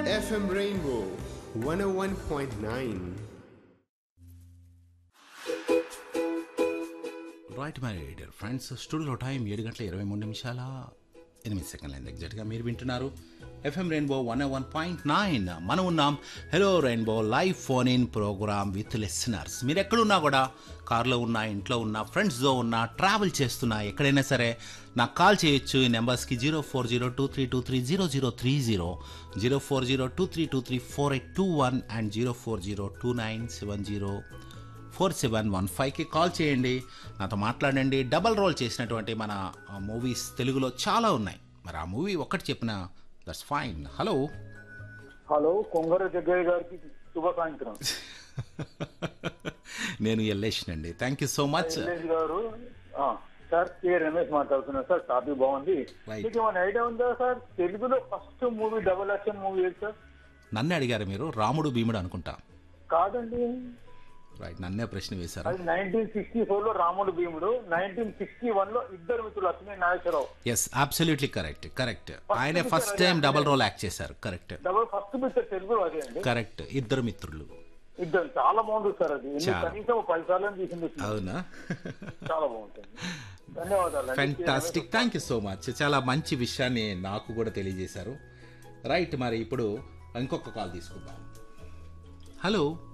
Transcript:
FM Rainbow 101.9. Right my dear friends studio time ఏడు గంటల ఇరవై మూడు నిమిషాల ఎనిమిది సెకండ్ల అయింది ఎగ్జాక్ట్గా మీరు వింటున్నారు FM rainbow one one point nine మనం ఉన్నాం hello rainbow live phone in programme with listeners మీరు ఎక్కడున్నా కూడా కార్లో ఉన్నా ఇంట్లో ఉన్నా ఫ్రెండ్స్తో ఉన్నా ట్రావెల్ చేస్తున్నా ఎక్కడైనా సరే నాకు కాల్ చేయొచ్చు ఈ నెంబర్స్కి zero four zero two three two three zero zero three zero zero four zero two three two three four eight two one and zero four zero two nine seven zero four seven one ఫైవ్కి call చేయండి నాతో మాట్లాడండి double role చేసినటువంటి మన movies తెలుగులో చాలా ఉన్నాయి మరి ఆ మూవీ ఒక్కటి చెప్పిన that's fine hello hello Kongara Jaggayya గారికి శుభ సాయంత్రం నేను ఎల్లేషనండి thank you so much Shailesh garu ఆ, సార్ కే రమేష్ మాట్లాడుతున్నా సార్ టాపిక్ బాగుంది Right. మీకు ఏమైనా ఐడియా ఉందా సార్ తెలుగులో first movie double action movie ఏది సార్ నన్ను అడిగారు మీరు రాముడు భీముడు అనుకుంటా కాదండి రైట్ నన్నే ప్రశ్న వేశారు అది నైన్టీన్ సిక్స్టీ ఫోర్ లో రాముడు భీముడు నైన్టీన్ సిక్స్టీ వన్ లో Iddaru Mitrulu Lakshmi Nageswararao yes absolutely correct correct ఆయనే first time double role act చేశారు కరెక్ట్ డబుల్ ఫస్ట్ పిక్చర్ తెలుగులో అదే అండి కరెక్ట్ ఇద్దరు మిత్రులు ఇద్దరు చాలా బాగుంది సార్ అది ఎన్ని చాలా. కనీసం ఒక పది సార్లు తీసింది అవునా చాలా బాగుంటుంది ధన్యవాదాలు fantastic thank you so much చాలా మంచి విషయాన్ని నాకు కూడా తెలియజేశారు రైట్ మరి ఇప్పుడు ఇంకొక కాల్ తీసుకుందాం హలో